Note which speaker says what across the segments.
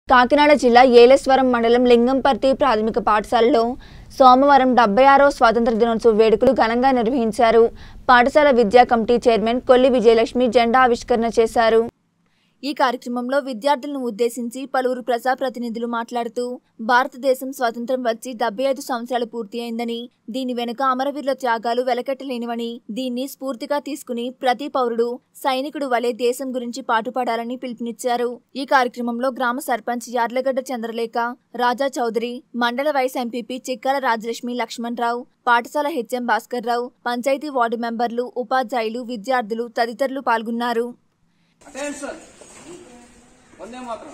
Speaker 1: కాకినాడ జిల్లా ఏలేశ్వరం మండలం లింగంపర్తి ప్రాథమిక పాఠశాలలో సోమవారం డెబ్బై ఆరో స్వాతంత్ర దినోత్సవ వేడుకలు ఘనంగా నిర్వహించారు పాఠశాల విద్యా కమిటీ చైర్మన్ కొల్లి విజయలక్ష్మి జెండా ఆవిష్కరణ చేశారు ఈ కార్యక్రమంలో విద్యార్థులను ఉద్దేశించి పలువురు ప్రజాప్రతినిధులు మాట్లాడుతూ భారతదేశం స్వాతంత్ర్యం వచ్చి డెబ్బై ఐదు సంవత్సరాలు పూర్తి అయిందని దీని వెనుక అమరవీరుల త్యాగాలు వెలకట్టలేనివని దీన్ని స్ఫూర్తిగా తీసుకుని ప్రతి పౌరుడు సైనికుడు వలె దేశం గురించి పాటుపడాలని పిలుపునిచ్చారు ఈ కార్యక్రమంలో గ్రామ సర్పంచ్ యార్లగడ్డ చంద్రలేఖ రాజా చౌదరి మండల వైస్ ఎంపీపీ చిక్కాల రాజలక్ష్మి లక్ష్మణ్ రావు పాఠశాల హెచ్ఎం భాస్కర్ రావు పంచాయతీ వార్డు మెంబర్లు ఉపాధ్యాయులు విద్యార్థులు తదితరులు పాల్గొన్నారు
Speaker 2: attention Vande Mataram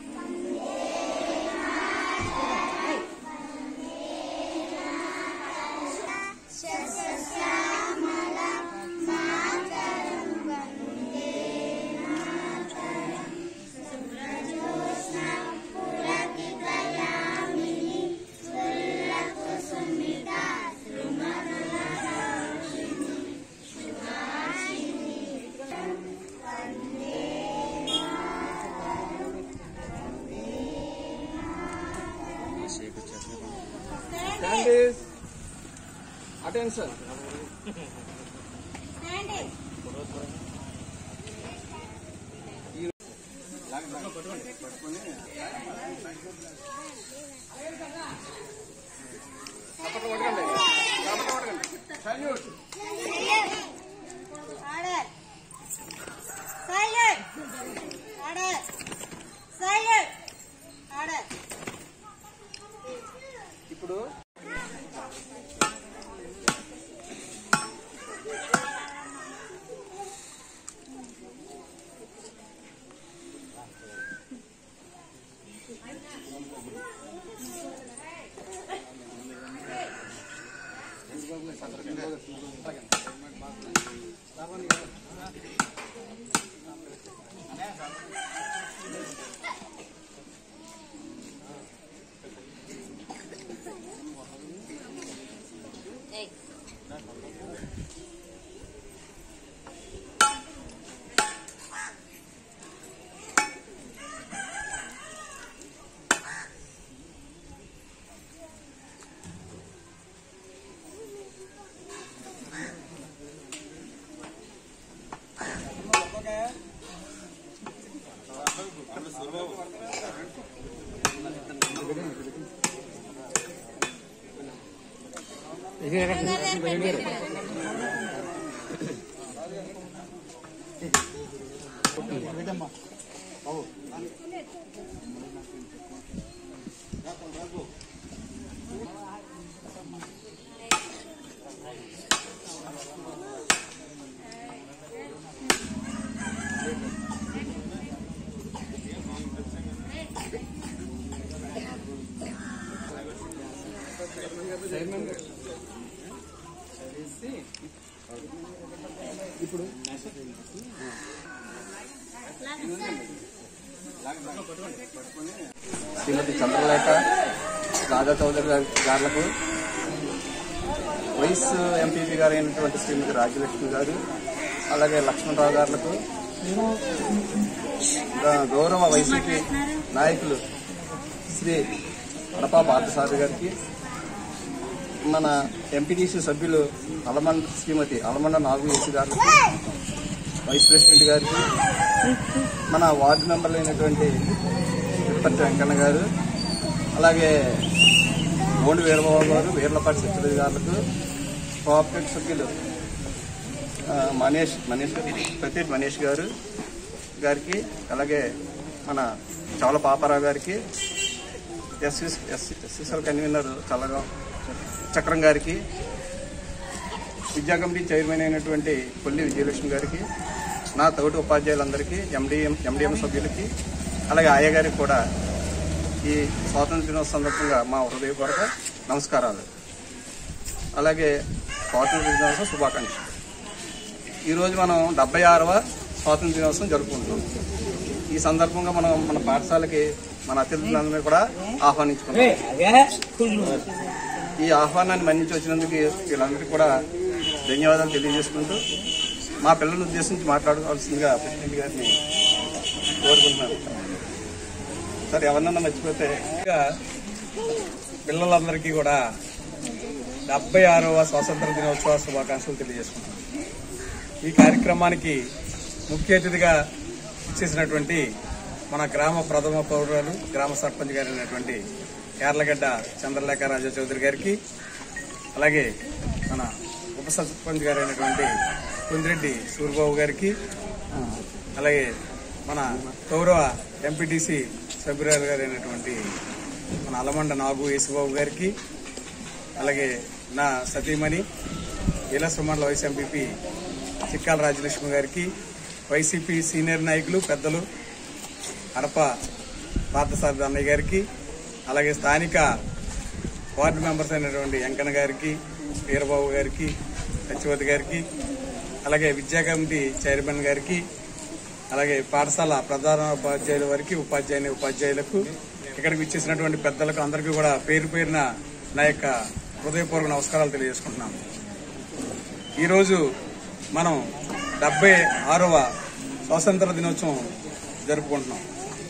Speaker 2: stand attention salute
Speaker 3: Order. Silent. Order. Silent. Order.
Speaker 2: ఇప్పుడు ఇప్పుడు శ్రీమతి చంద్రలేఖ రాజా చౌదరి గారి- గారులకు వైస్ ఎంపీపీ గారు అయినటువంటి శ్రీమతి రాజ్యలక్ష్మి గారు అలాగే లక్ష్మణరావు గారులకు గా- గౌరవ వైసీపీ నాయకులు శ్రీ అడపా పార్థసారథి గారికి మన ఎంపీటీసీ సభ్యులు అలమండ శ్రీమతి అలమండ నాగేశ్ గారు వైస్ ప్రెసిడెంట్ గారికి మన వార్డు మెంబర్లు అయినటువంటి తిరుపతి వెంకన్న గారు అలాగే గోండు వీరబాబు గారు వీర్లపాటి సత్యరాజు గారులకు కోఆపరేటివ్ సభ్యులు ఆ, మనీష్ మనీష్ ప్రత్యేక మనీష్ గారు గారికి అలాగే మన చవల పాపారావు గారికి ఎస్సీ ఎస్సీసీఎల్ కన్వీనర్ చల్లగా చక్రం గారికి విద్యా కమిటీ చైర్మన్ అయినటువంటి కొల్లి విజయలక్ష్మి గారికి నా తోటి ఉపాధ్యాయులందరికీ ఎండిఎం ఎండిఎం సభ్యులకి అలాగే ఆయా గారికి కూడా ఈ స్వాతంత్ర దినోత్సవ సందర్భంగా మా హృదయపూర్వక నమస్కారాలు అలాగే స్వాతంత్ర దినోత్సవ శుభాకాంక్షలు ఈరోజు మనం డెబ్బై ఆరవ స్వాతంత్ర దినోత్సవం జరుపుకుంటున్నాం ఈ సందర్భంగా మనం మన పాఠశాలకి మన అతిథులందరినీ కూడా ఆహ్వానించుకున్నాం ఈ ఆహ్వానాన్ని మన్నించి వచ్చినందుకు వీళ్ళందరికీ కూడా ధన్యవాదాలు తెలియజేసుకుంటూ మా పిల్లలను ఉద్దేశించి మాట్లాడుకోవాల్సిందిగా ప్రెసిడెంట్ గారిని కోరుకుంటున్నాను సరే ఎవరినన్నా మర్చిపోతే
Speaker 4: ఇంకా పిల్లలందరికీ కూడా డెబ్బై ఆరవ స్వాతంత్ర దినోత్సవ శుభాకాంక్షలు తెలియజేసుకుంటున్నాను ఈ కార్యక్రమానికి ముఖ్య అతిథిగా ఇచ్చేసినటువంటి మన గ్రామ ప్రథమ పౌరులు గ్రామ సర్పంచ్ గారు అయినటువంటి కేరళగడ్డ చంద్రలేఖ రాజా చౌదరి గారికి అలాగే మన ఉప సర్పంచ్ గారు అయినటువంటి కుందిరెడ్డి సూరిబాబు గారికి అలాగే మన గౌరవ ఎంపీటీసీ సభ్యురాలు గారు అయినటువంటి మన అలమండ నాగు యేసుబాబు గారికి అలాగే నా సతీమణి ఈలసమండల వైస్ ఎంపీపీ చిక్కాల రాజలక్ష్మి గారికి వైసీపీ సీనియర్ నాయకులు పెద్దలు అడప పార్థసారథి అన్నయ్య గారికి అలాగే స్థానిక వార్డు మెంబర్స్ అయినటువంటి వెంకన్న గారికి వీరబాబు గారికి సత్యవతి గారికి అలాగే విద్యా కమిటీ చైర్మన్ గారికి అలాగే పాఠశాల ప్రధాన ఉపాధ్యాయుల వారికి ఉపాధ్యాయుని ఉపాధ్యాయులకు ఇక్కడికి ఇచ్చేసినటువంటి పెద్దలకు అందరికీ కూడా పేరు పేరున నా యొక్క హృదయపూర్వక నమస్కారాలు తెలియజేసుకుంటున్నాను ఈరోజు మనం డెబ్బై ఆరవ స్వాతంత్ర దినోత్సవం జరుపుకుంటున్నాం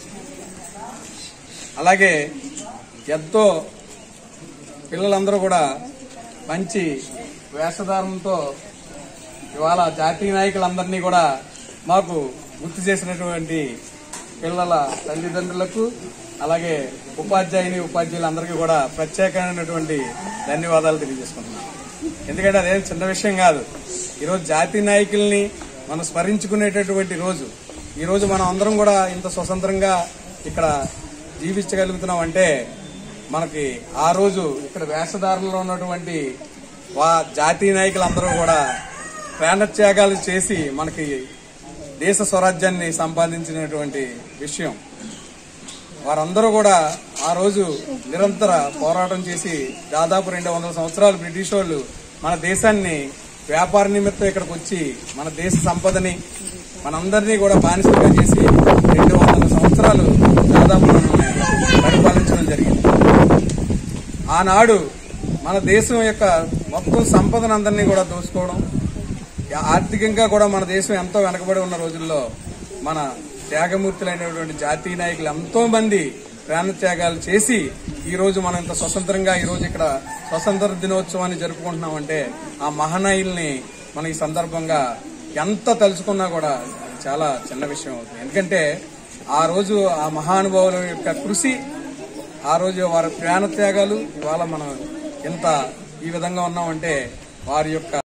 Speaker 4: అలాగే ఎంతో పిల్లలందరూ కూడా మంచి వేషధారంతో ఇవాళ జాతీయ నాయకులందరినీ కూడా మాకు గుర్తు చేసినటువంటి పిల్లల తల్లిదండ్రులకు అలాగే ఉపాధ్యాయుని ఉపాధ్యాయులందరికీ కూడా ప్రత్యేకమైనటువంటి ధన్యవాదాలు తెలియజేసుకుంటున్నాను ఎందుకంటే అదేం చిన్న విషయం కాదు ఈరోజు జాతీయ నాయకుల్ని మనం స్మరించుకునేటటువంటి రోజు ఈ రోజు మనం అందరం కూడా ఇంత స్వతంత్రంగా ఇక్కడ జీవించగలుగుతున్నాం అంటే మనకి ఆ రోజు ఇక్కడ వేషధారణలో ఉన్నటువంటి వా జాతీయ నాయకులందరూ కూడా ప్రాణత్యాగాలు చేసి మనకి దేశ స్వరాజ్యాన్ని సంపాదించినటువంటి విషయం వారందరూ కూడా ఆ రోజు నిరంతర పోరాటం చేసి దాదాపు రెండు వందల సంవత్సరాలు బ్రిటిష్ వాళ్ళు మన దేశాన్ని వ్యాపార నిమిత్తం ఇక్కడికి వచ్చి మన దేశ సంపదని మనందరినీ కూడా బానిసలుగా చేసి రెండు వందల సంవత్సరాలు దాదాపు మనల్ని పరిపాలించడం జరిగింది ఆనాడు మన దేశం యొక్క మొత్తం సంపదను అందరినీ కూడా దోచుకోవడం ఆర్థికంగా కూడా మన దేశం ఎంతో వెనకబడి ఉన్న రోజుల్లో మన త్యాగమూర్తులైనటువంటి జాతీయ నాయకులు ఎంతో మంది ప్రాణత్యాగాలు చేసి ఈ రోజు మనం ఇంత స్వతంత్రంగా ఈ రోజు ఇక్కడ స్వతంత్ర దినోత్సవాన్ని జరుపుకుంటున్నామంటే ఆ మహనీయుల్ని మనం ఈ సందర్భంగా ఎంత తలుచుకున్నా కూడా అది చాలా చిన్న విషయం అవుతుంది ఎందుకంటే ఆ రోజు ఆ మహానుభావుల యొక్క కృషి ఆ రోజు వారి ప్రాణత్యాగాలు ఇవాళ మనం ఇంత ఈ విధంగా ఉన్నామంటే వారి యొక్క